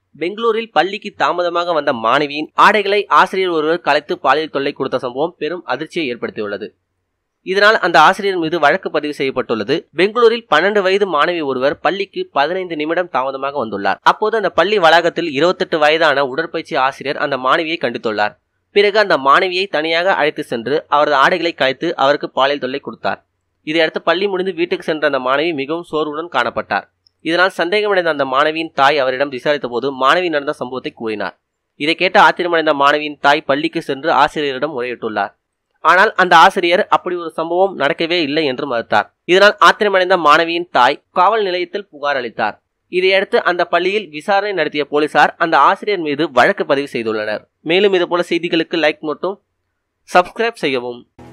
பெங்களூரில் பள்ளிக்கு தாமதமாக வந்த மாணவியின் ஆடைகளை ஆசிரியர் ஒருவர் கலைத்து பாலியல் தொல்லை கொடுத்த சம்பவம் பெரும் அதிர்ச்சியை ஏற்படுத்தியுள்ளது இதனால் அந்த ஆசிரியர் மீது வழக்கு பதிவு செய்யப்பட்டுள்ளது பெங்களூரில் பன்னெண்டு வயது மாணவி ஒருவர் பள்ளிக்கு பதினைந்து நிமிடம் தாமதமாக வந்துள்ளார் அப்போது அந்த பள்ளி வளாகத்தில் இருபத்தெட்டு வயதான உடற்பயிற்சி ஆசிரியர் அந்த மாணவியை கண்டித்துள்ளார் பிறகு அந்த மாணவியை தனியாக அழைத்து சென்று அவரது ஆடைகளை கலைத்து அவருக்கு பாலியல் தொல்லை கொடுத்தார் இதையடுத்து பள்ளி முடிந்து வீட்டுக்கு சென்ற அந்த மாணவி மிகவும் சோர்வுடன் காணப்பட்டார் இதனால் சந்தேகமடைந்த அந்த மாணவியின் தாய் அவரிடம் விசாரித்த போது மாணவி நடந்த சம்பவத்தை கூறினார் இதை கேட்ட ஆத்திரமடைந்த மாணவியின் தாய் பள்ளிக்கு சென்று ஆசிரியரிடம் முறையிட்டுள்ளார் ஆனால் அந்த ஆசிரியர் அப்படி ஒரு சம்பவம் நடக்கவே இல்லை என்று மறுத்தார் இதனால் ஆத்திரமடைந்த மாணவியின் தாய் காவல் நிலையத்தில் புகார் அளித்தார் இதையடுத்து அந்த பள்ளியில் விசாரணை நடத்திய போலீசார் அந்த ஆசிரியர் மீது வழக்கு பதிவு செய்துள்ளனர் மேலும் இதுபோல செய்திகளுக்கு லைக் மட்டும் சப்ஸ்கிரைப் செய்யவும்